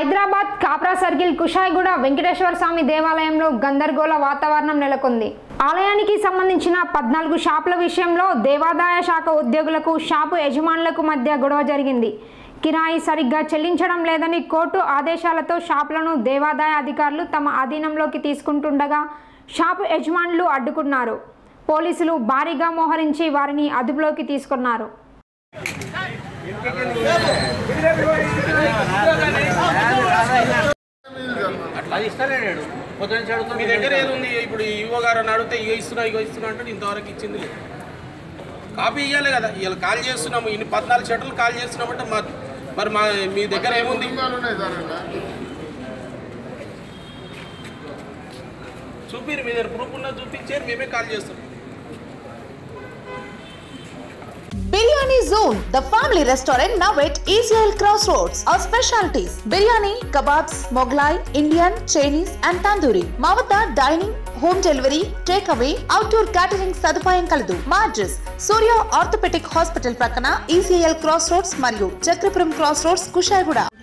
Hyderabad Kapra circle Kushaiguda Venkateswara Swamy దేవాలయంలో గందరగోళ వాతావరణం నెలకొంది ఆలయానికి సంబంధించిన పద్నాలుగు షాపుల విషయంలో దేవాదాయ శాఖ ఉద్యోగులకు షాపు యజమానులకు మధ్య గొడవ జరిగింది కిరాయి సరిగ్గా చెల్లించడం లేదని కోర్టు ఆదేశాలతో షాపులను దేవాదాయ అధికారులు తమ అధీనంలోకి తీసుకుంటుండగా షాపు యజమానులు అడ్డుకున్నారు పోలీసులు భారీగా మోహరించి వారిని అదుపులోకి తీసుకున్నారు అది ఇస్తాడు పొద్దున నుంచి అడుగుతాం మీ దగ్గర ఏది ఉంది ఇప్పుడు ఈ యువ గారు అని అడిగితే ఇగో ఇస్తున్నా ఇగో ఇస్తున్నా అంటే ఇంతవరకు ఇచ్చింది లేదు కాపీ ఇవ్వాలి కదా ఇవాళ కాల్ చేస్తున్నాము ఇన్ని పద్నాలుగు షర్టులు కాల్ చేస్తున్నామంటే మా మరి మా మీ దగ్గర ఏముంది చూపిరు మీ దగ్గర ప్రూఫ్ ఉన్నది చూపించారు మేమే కాల్ చేస్తాం Biryani Zone, the family restaurant now at ECL Crossroads. Our specialties biryani, kebabs, Moglai, Indian, Chinese, and tandoori. మా వద్ద dining home delivery take away outdoor catering సదుపాయం కలదు మా అడ్రస్ సూర్య ఆర్థోపెటిక్ హాస్పిటల్ ప్రక్కన ఈసీఎల్ క్రాస్ రోడ్స్ మరియు Chakrapuram cross roads Kushaiguda